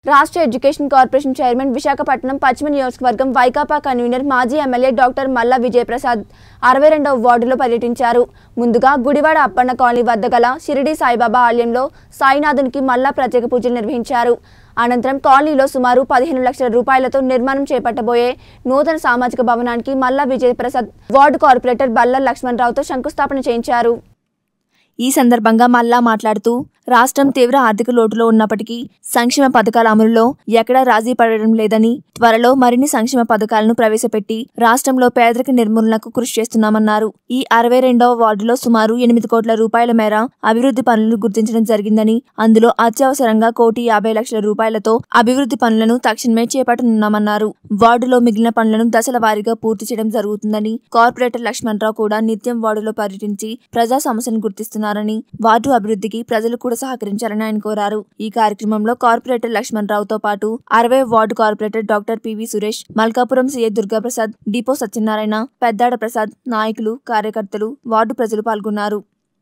రాష్ట్ర education corporation chairman Visakhapatnam పశ్చిమ నియోజకవర్గం వైకాపా కన్వీనర్ మాజీ ఎమ్మెల్యే డాక్టర్ మల్లా విజయప్రసాద్ అరవై రెండవ వార్డులో పర్యటించారు ముందుగా గుడివాడ అప్పన్న కాలనీ వద్ద గల షిరిడి సాయిబాబా ఆలయంలో సాయినాథునికి మల్లా ప్రత్యేక పూజలు నిర్వహించారు అనంతరం కాలనీలో సుమారు పదిహేను లక్షల రూపాయలతో నిర్మాణం చేపట్టబోయే నూతన సామాజిక భవనానికి మల్లా విజయప్రసాద్ వార్డు కార్పొరేటర్ బల్లా లక్ష్మణరావుతో శంకుస్థాపన చేయించారు ఈ సందర్భంగా మల్లా మాట్లాడుతూ రాష్ట్రం తీవ్ర ఆర్థిక లోటులో ఉన్నప్పటికీ సంక్షేమ పథకాల అమలులో ఎక్కడా రాజీ పడడం లేదని త్వరలో మరిన్ని సంక్షేమ పథకాలను ప్రవేశపెట్టి రాష్ట్రంలో పేదరిక నిర్మూలనకు కృషి చేస్తున్నామన్నారు ఈ అరవై రెండవ వార్డులో సుమారు ఎనిమిది కోట్ల రూపాయల మేర అభివృద్ధి పనులను గుర్తించడం జరిగిందని అందులో అత్యవసరంగా కోటి యాభై లక్షల రూపాయలతో అభివృద్ధి పనులను తక్షణమే చేపట్టనున్నామన్నారు వార్డులో మిగిలిన పనులను దశల వారీగా పూర్తి చేయడం జరుగుతుందని కార్పొరేటర్ లక్ష్మణరావు కూడా నిత్యం వార్డులో పర్యటించి ప్రజా సమస్యను గుర్తిస్తున్నారని వార్డు అభివృద్ధికి ప్రజలు కూడా సహకరించాలని ఆయన కోరారు ఈ కార్యక్రమంలో కార్పొరేటర్ లక్ష్మణరావుతో పాటు అరవై ward corporator doctor PV Suresh Malkapuram CA Durgaprasad depot Satyanarayana Peddada Prasad నాయకులు కార్యకర్తలు వార్డు ప్రజలు పాల్గొన్నారు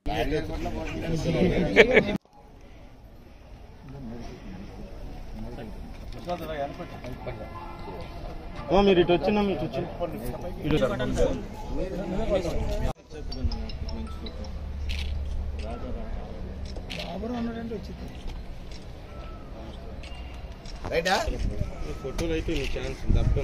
ఓ మీరు ఇటు వచ్చినా ఇటు వచ్చి ఇటు ఫోటోలు అయితే నీ ఛాన్స్ తప్ప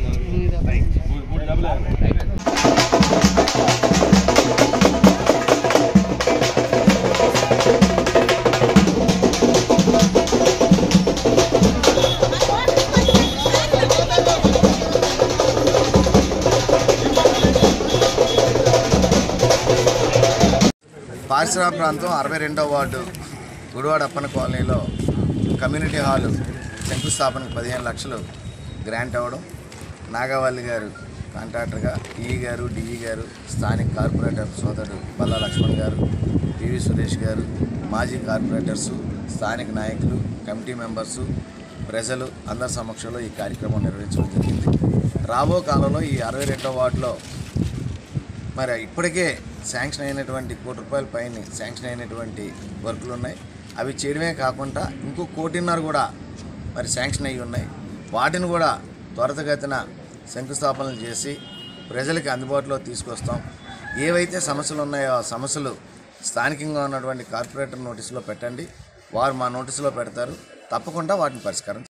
పారిశ్రామిక ప్రాంతం అరవై రెండవ వార్డు గుడివాడ అప్పన్న కాలనీలో కమ్యూనిటీ హాలు శంకుస్థాపనకు పదిహేను లక్షలు గ్రాంట్ అవ్వడం నాగవల్లి గారు కాంట్రాక్టర్గా ఈఈ గారు డిఈ గారు స్థానిక కార్పొరేటర్ సోదరుడు బల్లా లక్ష్మణ్ గారు పివి సురేష్ గారు మాజీ కార్పొరేటర్సు స్థానిక నాయకులు కమిటీ మెంబర్సు ప్రజలు అందరి సమక్షంలో ఈ కార్యక్రమం నిర్వహించడం జరిగింది రాబో కాలంలో ఈ అరవై రెండవ వార్డులో మరి ఇప్పటికే శాంక్షన్ అయినటువంటి కోటి రూపాయల పైన శాంక్షన్ అయినటువంటి వర్కులు ఉన్నాయి అవి చేయడమే కాకుండా ఇంకో కోటిన్నర కూడా మరి శాంక్షన్ అయ్యి ఉన్నాయి వాటిని కూడా త్వరితగతిన శంకుస్థాపనలు చేసి ప్రజలకి అందుబాటులో తీసుకొస్తాం ఏవైతే సమస్యలు ఉన్నాయో ఆ సమస్యలు స్థానికంగా ఉన్నటువంటి కార్పొరేటర్ నోటీసులో పెట్టండి వారు మా నోటీసులో పెడతారు తప్పకుండా వాటిని పరిష్కారం